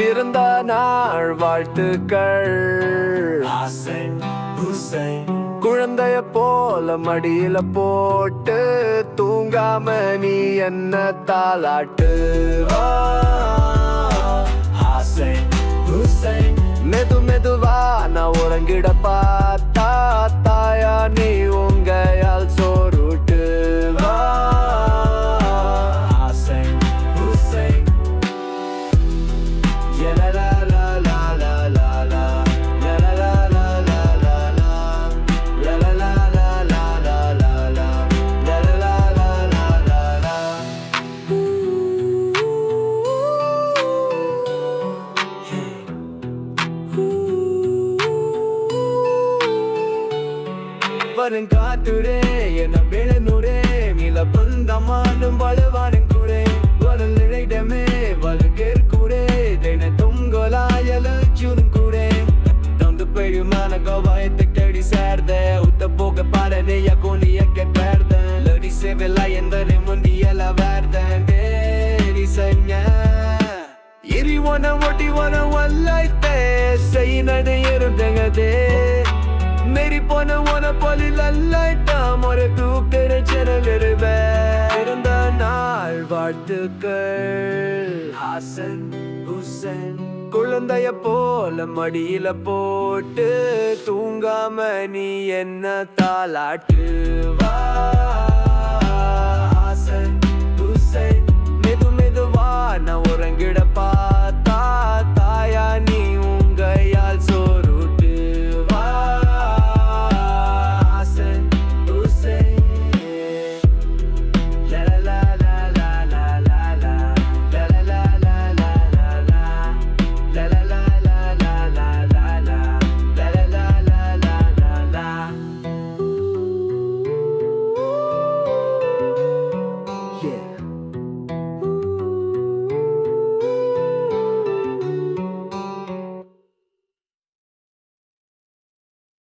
பிறந்த நாள் வாழ்த்துக்கள் ஹாசன் ஹுசைன் குழந்தைய போல மடியில போட்டு தூங்காம நீ என்ன தாளாட்டு வா. ஹாசன் ஹுசைன் மெது மெதுவா நான் உறங்கிட பார்த்தா தாயா நீ உங்கையால் சோறுட்டு வா ஹாசன் ஹுசைன் வருங்காத்துரே என்ன விழுநூரே நில பந்தமானும் வலுவானும் கூடே வரல் இழைடமே வலுகேற்கூடே தென தொங்கலாயல ஜூனும் கூடே தொந்து பெருமான கோவாயத்தை தேடி சேர்ந்த உத்த போக பாடனைய கோணியக்க பேர்த லடி செவிலா எந்தரை முந்தியல வேர்தன் தேடி சஞ்ச எரிவன ஒட்டிவன வல்லைத்தே செய்யினது இருந்தங்கதே மேரி போன உன போலில் அல்லட்டாம் ஒரு தூக்கிற ஜனல் இருந்த நாள் வாழ்த்துக்கள் ஹாசன் ஹுசைன் குழந்தைய போல மடியில போட்டு தூங்காம நீ என்ன தாளாட்டு வா ஹாசன் ஹுசைன் மெது மெதுவா நான் உறங்கிட பா